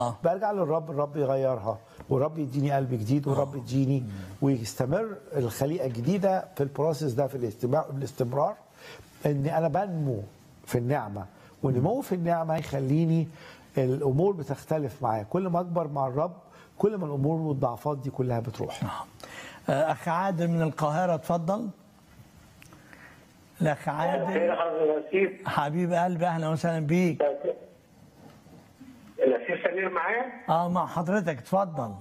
آه. برجع للرب الرب يغيرها والرب يديني قلب جديد والرب يديني ويستمر الخليقه الجديده في البروسيس ده في الاستمرار الاستمرار ان انا بنمو في النعمه والنمو في النعمه يخليني الامور بتختلف معايا كل ما اكبر مع الرب كل ما الامور والضعفات دي كلها بتروح آه، اخ عادل من القاهره اتفضل الاخ خير عادل حضرتك الأسيس حبيب قلبي اهلا وسهلا بيك الأسيس سمير معايا اه مع حضرتك اتفضل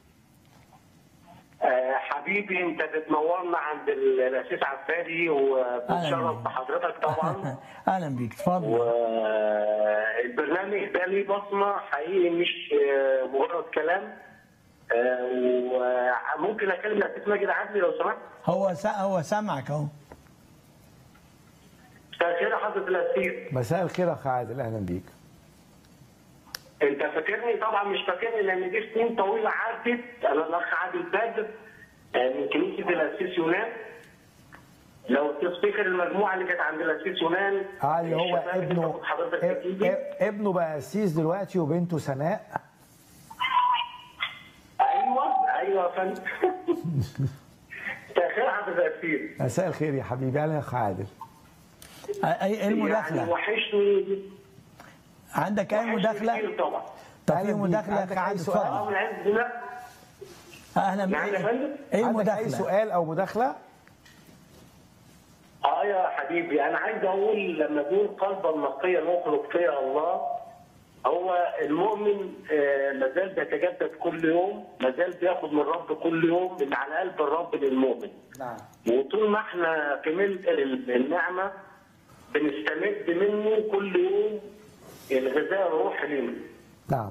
آه، حبيبي أنت بتنورنا عند ال- الأسيس عبادي وبتشرف بحضرتك طبعا اهلا بيك اتفضل والبرنامج ده ليه بصمة حقيقي مش آه، مجرد كلام آه، وممكن أكلم الأسيس ماجد عدلي لو سمحت هو س... هو سامعك اهو مساء الخير يا حضرة الأسيس مساء الخير يا اخ عادل اهلا بيك انت فاكرني طبعا مش فاكرني لان دي سنين طويله عدت انا الاخ عادل بدر آه، من كنيسه الاسيس يونان لو تفتكر المجموعه اللي كانت عند الاسيس يونان اه اللي هو الشباب اللي ابنه كانت حضرتك اب- بتيجي اب- ابنه بقى قسيس دلوقتي وبنته سناء ايوه ايوه يا فندم مساء الخير حضرتك الاسيس مساء الخير يا حبيبي اهلا يا اخ عادل اي اي يعني المداخله وحشني عندك اي وحشني مداخله كتير طبعا طب في أهلا بيك. مداخله يا عندك اخ أي عادل سؤال؟ اه اتفضل من عز لا اهلا نعم يا بيك فندم ايه عندك اي المداخله سؤال او مداخله اه يا حبيبي انا عايز اقول لما نقول قلبا نقيا نخلق فيها الله هو المؤمن آه، ما زال بيتجدد كل يوم ما زال بياخد من الرب كل يوم اللي على قلب الرب للمؤمن نعم وطول ما احنا في ملء ال- النعمه بنستمد منه كل يوم الغذاء الروحي لنا نعم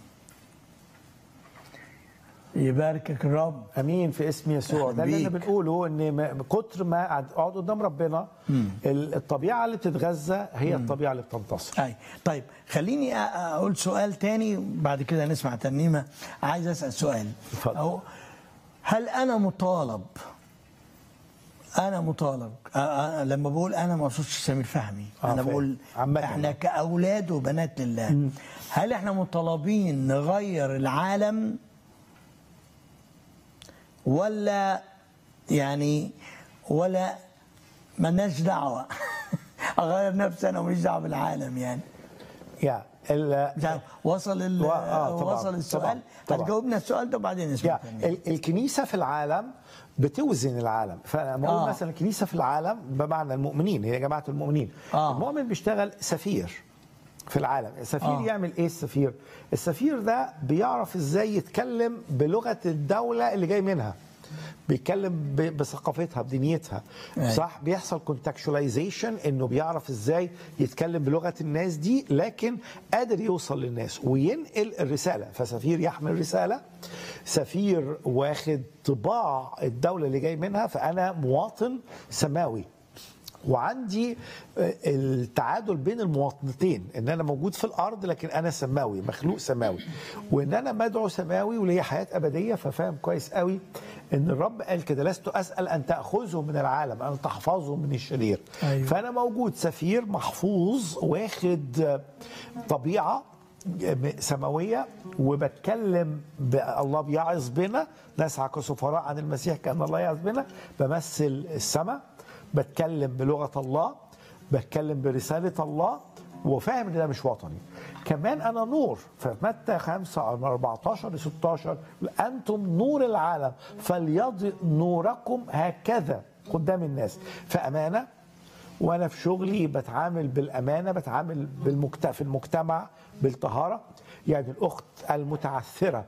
يباركك الرب امين في اسم يسوع أهلا ده اللي احنا بيك. بنقوله ان ما- كتر ما قعد- اقعد قدام ربنا ال- الطبيعه اللي بتتغذى هي الطبيعه اللي بتنتصر اي طيب خليني أ- اقول سؤال تاني بعد كده نسمع ترنيمه عايز اسال سؤال اتفضل. أو هل انا مطالب انا مطالب أ- أ- لما بقول انا ما اقصدش سمير فهمي آه، انا فاهم. بقول عامة. احنا كاولاد وبنات لله هل احنا مطالبين نغير العالم ولا يعني ولا ملناش دعوه اغير نفسي انا وماليش دعوه بالعالم يعني يا ال- مش عارف وصل ال و- آه، طبعاً، وصل السؤال طبعاً، طبعاً. هتجاوبنا السؤال ده وبعدين نسمع يا تاني. ال- الكنيسه في العالم بتوزن العالم فلما اقول آه. مثلا الكنيسه في العالم بمعنى المؤمنين هي جماعه المؤمنين آه. المؤمن بيشتغل سفير في العالم السفير آه. آه. يعمل ايه السفير السفير ده بيعرف ازاي يتكلم بلغه الدوله اللي جاي منها بيتكلم ب- بثقافتها بدنيتها أيوة. صح بيحصل كونتكشواليزيشن انه بيعرف ازاي يتكلم بلغه الناس دي لكن قادر يوصل للناس وينقل الرساله فسفير يحمل رساله سفير واخد طباع الدوله اللي جاي منها فانا مواطن سماوي وعندي آه، التعادل بين المواطنتين ان انا موجود في الارض لكن انا سماوي مخلوق سماوي وان انا مدعو سماوي وليا حياه ابديه ففاهم كويس قوي ان الرب قال كده لست اسال ان تاخذه من العالم ان تحفظه من الشرير أيوة. فانا موجود سفير محفوظ واخد آه، طبيعه سماويه وبتكلم ب- الله بيعظ بنا نسعى كسفراء عن المسيح كان الله يعظ بنا بمثل السماء بتكلم بلغه الله بتكلم برساله الله وفاهم ان ده مش وطني كمان انا نور فمتى 5 من 14 ل 16 انتم نور العالم فليضئ نوركم هكذا قدام الناس فامانه وانا في شغلي بتعامل بالامانه بتعامل بالمجت... في المجتمع بالطهاره يعني الاخت المتعثره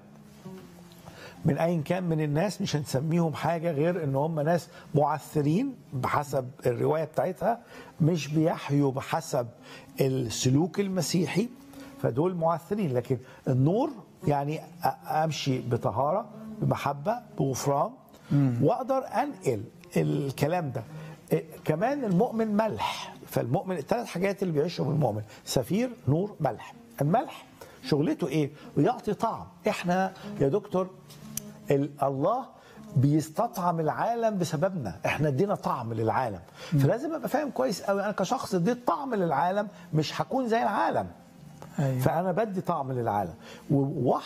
من ايا كان من الناس مش هنسميهم حاجه غير ان هم ناس معثرين بحسب الروايه بتاعتها مش بيحيوا بحسب السلوك المسيحي فدول معثرين لكن النور يعني أ- امشي بطهاره بمحبه بغفران واقدر انقل الكلام ده إيه، كمان المؤمن ملح فالمؤمن الثلاث حاجات اللي بيعيشهم المؤمن سفير نور ملح الملح شغلته ايه ويعطي طعم احنا يا دكتور ال- الله بيستطعم العالم بسببنا احنا ادينا طعم للعالم فلازم ابقى فاهم كويس قوي انا كشخص اديت طعم للعالم مش هكون زي العالم أيوة. فانا بدي طعم للعالم وواحد